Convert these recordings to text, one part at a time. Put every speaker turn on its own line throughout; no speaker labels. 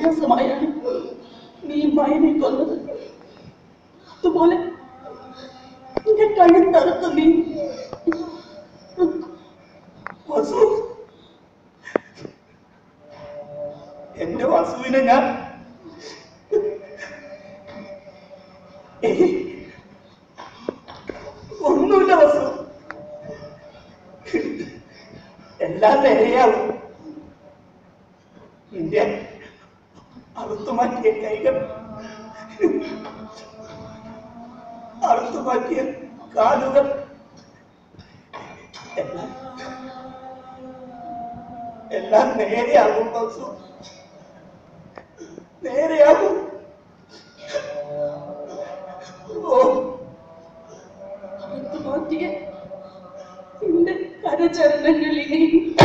തോന്നിയാസമായാണ് നീ മയനെ കൊന്നത് അതുപോലെ നിന്റെ കഴുത്തറുത്ത് നീ
വസു എന്റെ വസുവിനെ ഞാൻ ഏയ്, ഒന്നുമില്ല വസു എല്ലാം നേരെയാവും നിന്റെ അറുത്തു മാറ്റിയ കൈകൾ അറുത്തു മാറ്റിയ കാലുകൾ എല്ലാം എല്ലാം നേരെയാകും ബസു നേരെയാകും ഓ
അറുത്തു മാറ്റിയ നിന്റെ കരചരണങ്ങളിനെ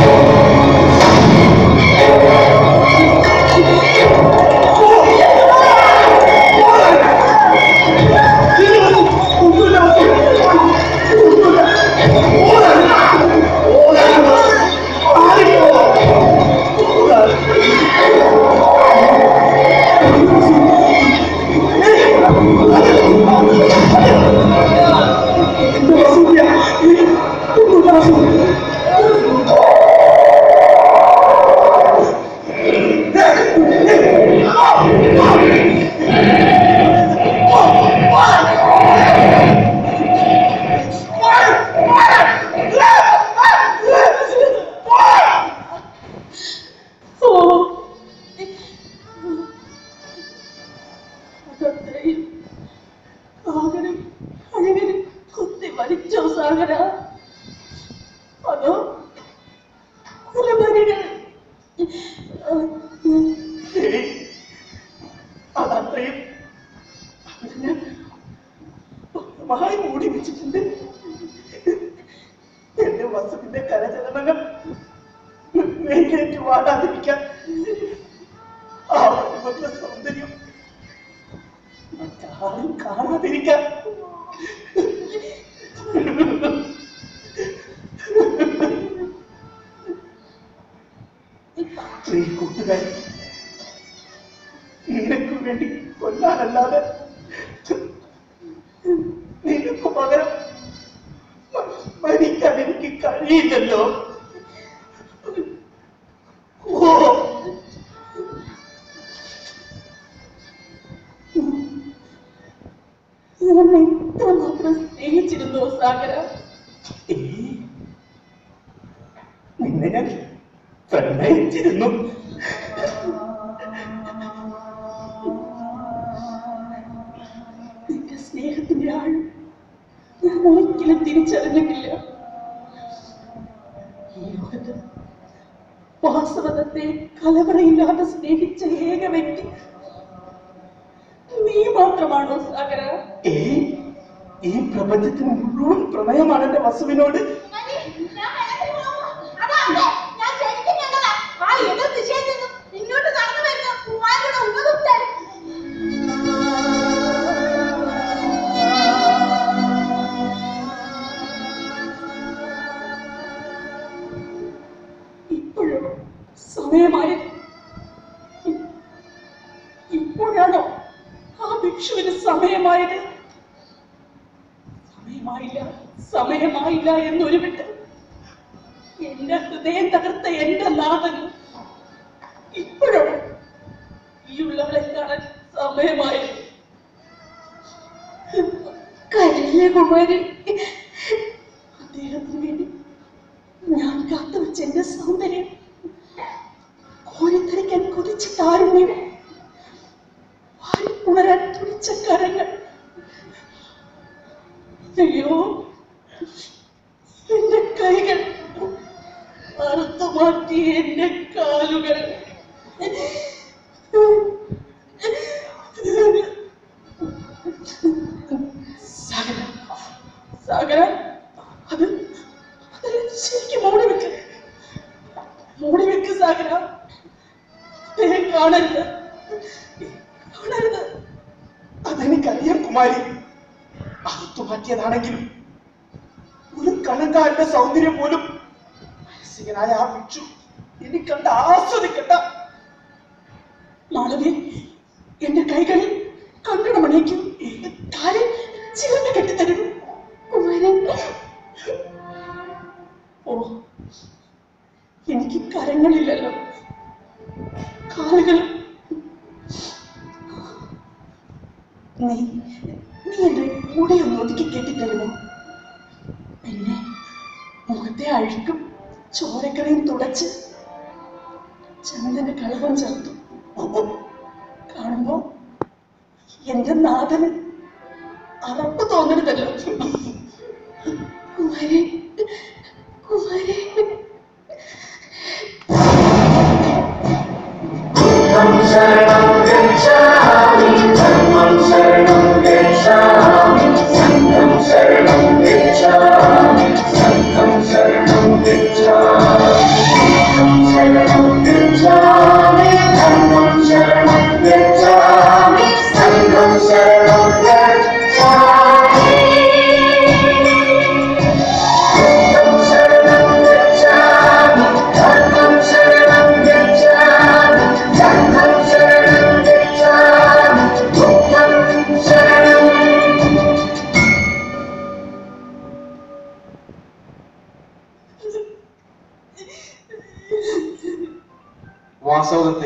ഓ അതത്രയും സാഗരം അഴകനും കുത്തി വലിച്ചോ സാഗര അതോ കുലമരികൾ
ശരി അതത്രയും അതിനെ ഭദ്രമായി മൂടി വെച്ചിട്ടുണ്ട് എന്റെ വസുവിന്റെ കരചലനങ്ങൾ വെയിലേറ്റ് വാടാതിരിക്കാൻ ആ വസുവിന്റെ സൗന്ദര്യം മറ്റാരും കാണാതിരിക്കാൻ പ്രിയ കൂട്ടുകാരി നിനക്ക് വേണ്ടി കൊല്ലാനല്ലാതെ നിനക്ക് പകരം മ- മരിക്കാൻ എനിക്ക് കഴിയില്ലല്ലോ ഓ
ഞാൻ ഇത്രമാത്രം സ്നേഹിച്ചിരുന്നു സാഗര
ഏയ്, നിന്നെ ഞാൻ പ്രണയിച്ചിരുന്നു
നിന്റെ സ്നേഹത്തിന്റെ ആഴം ഞാൻ ഒരിക്കലും തിരിച്ചറിഞ്ഞിട്ടില്ല ഈ ലോകത്ത് വാസ്തവത്തെ കലവറയില്ലാതെ സ്നേഹിച്ച ഏക വ്യക്തി നീ മാത്രമാണോ സാഗര
ഏയ് ഈ പ്രപഞ്ചത്തിന് മുഴുവൻ പ്രണയമാണ് എന്റെ വസുവിനോട്
മതി, ഞാൻ വെള്ളത്തിൽ പോകുന്നു. അതാ, അതെ, ഞാൻ ശരിക്കും കണ്ടതാ. ആ എതിർ ദിശയിൽ നിന്നും ഇങ്ങോട്ട് നടന്നു വരുന്ന പൂവാലിയുടെ ഉപദുപ്തൻ.
ഇപ്പോഴും സമയമായി ഇപ്പോഴാണോ ആ ഭിക്ഷുവിന് സമയമായത് സമയമായില്ല സമയമായില്ല എന്നൊരു വിട്ട് എന്റെ ഹൃദയം തകർത്ത എന്റെ നാഥൻ ഇപ്പോഴോ ഈ ഉള്ളവളെ കാണാൻ സമയമായി കരിയ കുമാരി അദ്ദേഹത്തിന് വേണ്ടി ഞാൻ കാത്തുവെച്ച എന്റെ സൗന്ദര്യം കോരിത്തരിക്കാൻ കൊതിച്ച താരുണ്യം വാരിപ്പുണരാൻ തുടിച്ച കരങ്ങൾ അയ്യോ എന്റെ കൈകൾ അറുത്തു മാറ്റി എന്റെ കാലുകൾ സാഗര സാഗര അത് അത് ശരിക്കും മൂടി വെക്ക് മൂടി വെക്ക് സാഗര അദ്ദേഹം കാണരുത് കാണരുത്
അതെനിക്കറിയാം കുമാരി അകത്തു മാറ്റിയതാണെങ്കിലും ഒരു കണങ്കാരന്റെ സൗന്ദര്യം പോലും മാനസികനായ ആ ഭിക്ഷു ഇനി കണ്ട് ആസ്വദിക്കട്ട
മാളവി എന്റെ കൈകളിൽ കങ്കണമണിയിക്കും കാലിൽ ചിലമ്പ് കെട്ടിത്തരും
കുമാരൻ
ഓ എനിക്ക് കരങ്ങളില്ലല്ലോ കാലുകളും നീ നീ എന്റെ കൂടെ ഒന്ന് ഒതുക്കി കെട്ടിത്തരുമോ പിന്നെ മുഖത്തെ അഴുക്കും ചോരക്കറയും തുടച്ച് ചന്ദന കളവം ചേർത്തു ഓ, കാണുമ്പോ എന്റെ നാഥന് അറപ്പ് തോന്നരുതല്ലോ
കുമാരൻ കുമാരൻ
വാസവദത്തെ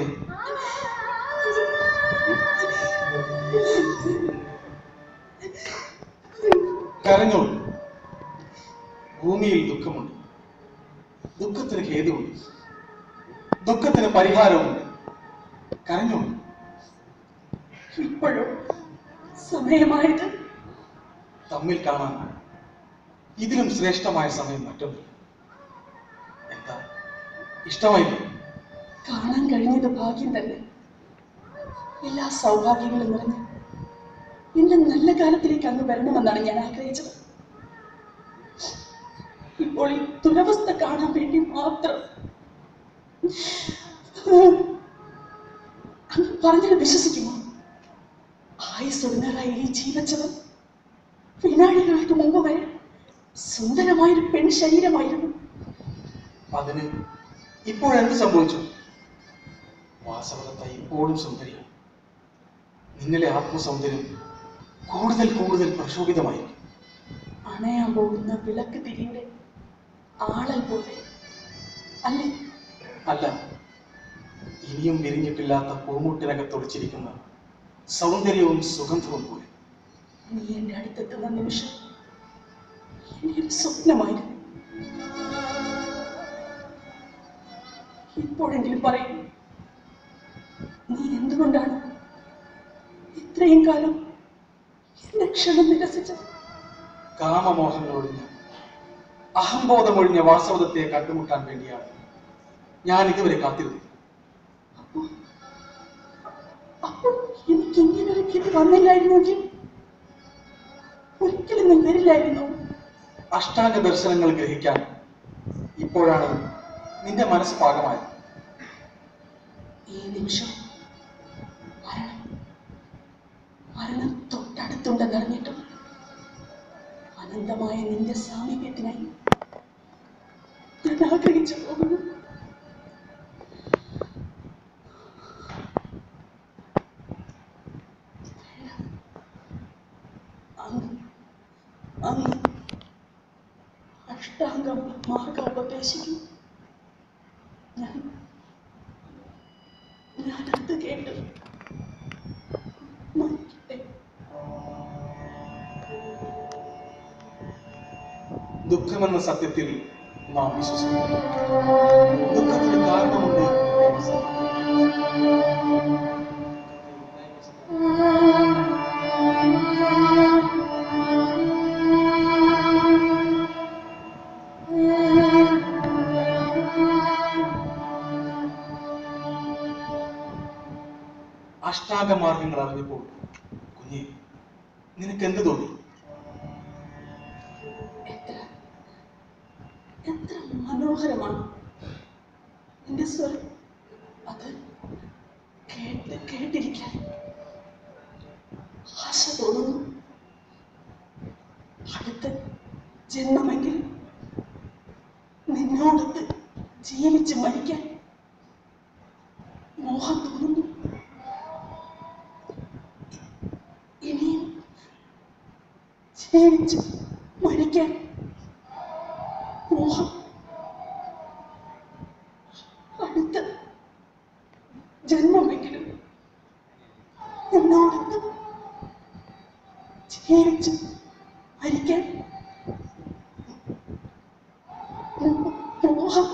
കരഞ്ഞോളൂ ഭൂമിയിൽ ദുഃഖമുണ്ട് ദുഃഖത്തിന് ഹേതുവുണ്ട് ദുഃഖത്തിന് പരിഹാരവുമുണ്ട് കരഞ്ഞോളൂ
ഇപ്പോഴും സമയമായത്
തമ്മിൽ കാണാൻ ഇതിലും ശ്രേഷ്ഠമായ സമയം മറ്റൊന്നില്ല എന്താ ഇഷ്ടമായില്ലേ
കാണാൻ കഴിഞ്ഞത് ഭാഗ്യം തന്നെ എല്ലാ സൗഭാഗ്യങ്ങളും നിറഞ്ഞ് എന്റെ നല്ല കാലത്തിലേക്ക് അങ്ങ് വരണമെന്നാണ് ഞാൻ ആഗ്രഹിച്ചത് ഇപ്പോൾ ഈ ദുരവസ്ഥ കാണാൻ വേണ്ടി മാത്രം അങ്ങ് പറഞ്ഞാൽ വിശ്വസിക്കുമോ ആയുസ് ഒടുങ്ങാറായി ഈ ജീവച്ചവൻ വിനാഴികൾക്ക് മുമ്പ് വരെ സുന്ദരമായൊരു പെൺ ശരീരമായിരുന്നു
അതിന് ഇപ്പോഴെന്ത് സംഭവിച്ചു വാസവദത്ത ഇപ്പോഴും സുന്ദരിയാണ് നിന്നിലെ ആത്മസൗന്ദര്യം കൂടുതൽ കൂടുതൽ പ്രക്ഷോഭിതമായിരിക്കും
അണയാൻ പോകുന്ന വിളക്ക് തിരിയുടെ ആളൽ പോലെ അല്ലേ
അല്ല ഇനിയും വിരിഞ്ഞിട്ടില്ലാത്ത പൂമുട്ടിനകത്തൊളിച്ചിരിക്കുന്ന സൗന്ദര്യവും സുഗന്ധവും പോലെ
നീ എന്റെ അടുത്തെത്തുന്ന നിമിഷം എന്റെ ഒരു സ്വപ്നമായിരുന്നു ഇപ്പോഴെങ്കിലും പറയും നീ എന്തുകൊണ്ടാണ് ഇത്രയും കാലം എന്റെ ക്ഷണം നിരസിച്ചത്
കാമമോഹങ്ങളൊഴിഞ്ഞ അഹംബോധമൊഴിഞ്ഞ വാസവദത്തെ കണ്ടുമുട്ടാൻ വേണ്ടിയാണ് ഞാൻ ഇതുവരെ കാത്തിരുന്നത്
അപ്പോൾ അപ്പോൾ എനിക്ക് ഇങ്ങനൊരു ഗതി വന്നില്ലായിരുന്നെങ്കിൽ ഒരിക്കലും നീ വരില്ലായിരുന്നു
അഷ്ടാംഗ ദർശനങ്ങൾ ഗ്രഹിക്കാൻ ഇപ്പോഴാണ് നിന്റെ മനസ്സ് പാകമായത്
ഈ നിമിഷം മരണം മരണം തൊട്ടടുത്തുണ്ടെന്നറിഞ്ഞിട്ടും അനന്തമായ നിന്റെ സാമീപ്യത്തിനായി ഞാൻ ആഗ്രഹിച്ചു പോകുന്നു അങ്ങ് അങ്ങ് അഷ്ടാംഗം മാർഗം ഉപദേശിക്കും ഞാൻ ഞാനത് കേട്ടു മരിക്കട്ടെ.
ദുഃഖമെന്ന സത്യത്തിൽ നാം വിശ്വസിക്കുന്നു ദുഃഖത്തിന് കാരണമുണ്ട് എന്ന് സത്യം. അഷ്ടാംഗ മാർഗങ്ങൾ അറിഞ്ഞപ്പോൾ കുഞ്ഞെ നിനക്ക് എന്ത് തോന്നി
എത്ര എത്ര മനോഹരമാണ് എന്റെ സ്വരം അത് കേട്ട് കേട്ടിരിക്കാൻ ആശ തോന്നുന്നു അടുത്ത ജന്മമെങ്കിൽ നിന്നോടൊത്ത് ജീവിച്ച് മരിക്കാൻ മോഹം തോന്നുന്നു ജീവിച്ച് മരിക്കാൻ മോഹം അടുത്ത ജന്മമെങ്കിലും എന്നോടൊത്ത് ജീവിച്ച് മരിക്കാൻ മോഹം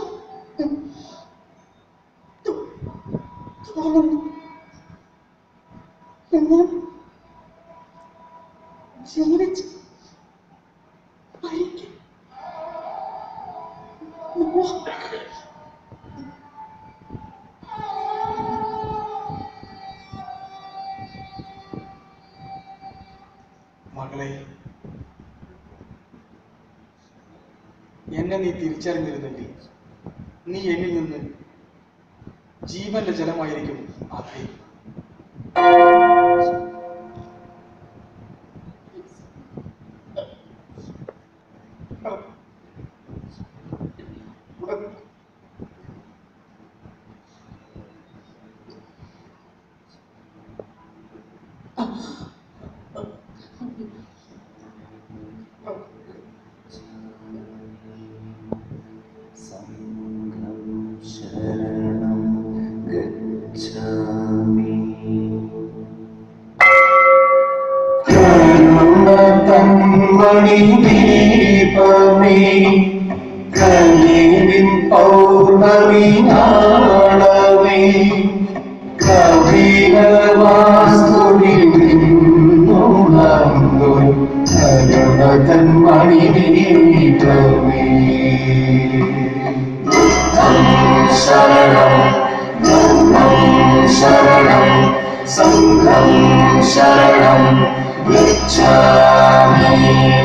തോ- തോന്നുന്നു എന്നാൽ ജീവിച്ച് മരിക്കാൻ മോഹം
മകളെ എന്നെ നീ തിരിച്ചറിഞ്ഞിരുന്നെങ്കിൽ നീ എന്നിൽ നിന്ന് ജീവന്റെ ജലമായിരിക്കും ആഗ്രഹിക്കും
സംഘം ശരണം ഗച്ഛാമി കരുണ തന്മണി ദീപമേ കനിവിൻ പൗർണമി നാളമേ കവികവാസ്തുവിൽ നിന്നുണർന്നു കരുണ തന്മണി ദീപമേ ശരണം ധർമ്മം ശരണം സംഘം ശരണം ഗച്ഛാമി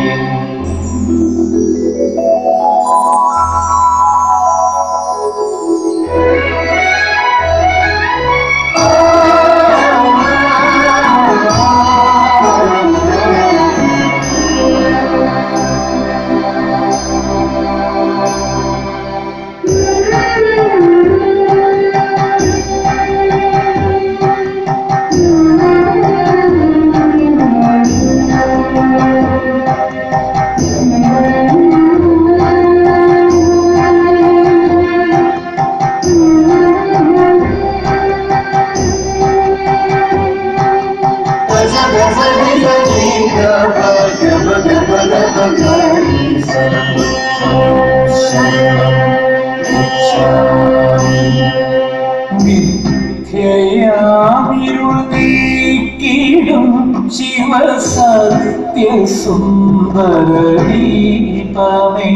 മിഥ്യയാമിരുൾ നീക്കിടും ശിവസത്യ സുന്ദര ദീപമേ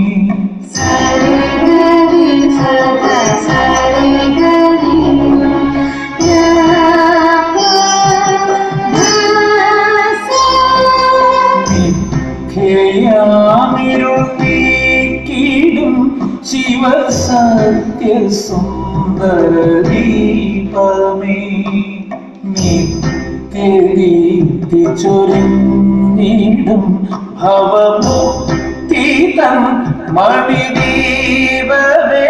മിഥ്യയാമിരുൾ നീക്കിടും ശിവസത്യ സുന്ദര ദീപമേ നിത്യദീപ്തി ചൊരിഞ്ഞിടും ഭവമുക്തി തൻ മണിദീപമേ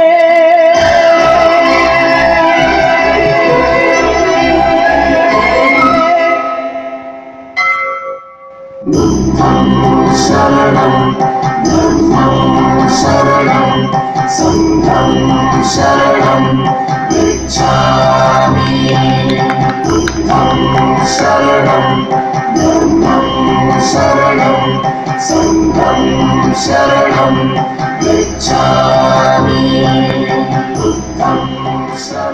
ശരണം ധർമ്മം ശരണം സംഘം ശരണം ഗച്ഛാമി ബുദ്ധം ശരണം ധർമ്മം ശരണം സംഘം ശരണം ഗച്ഛാമി ബുദ്ധം ശരണം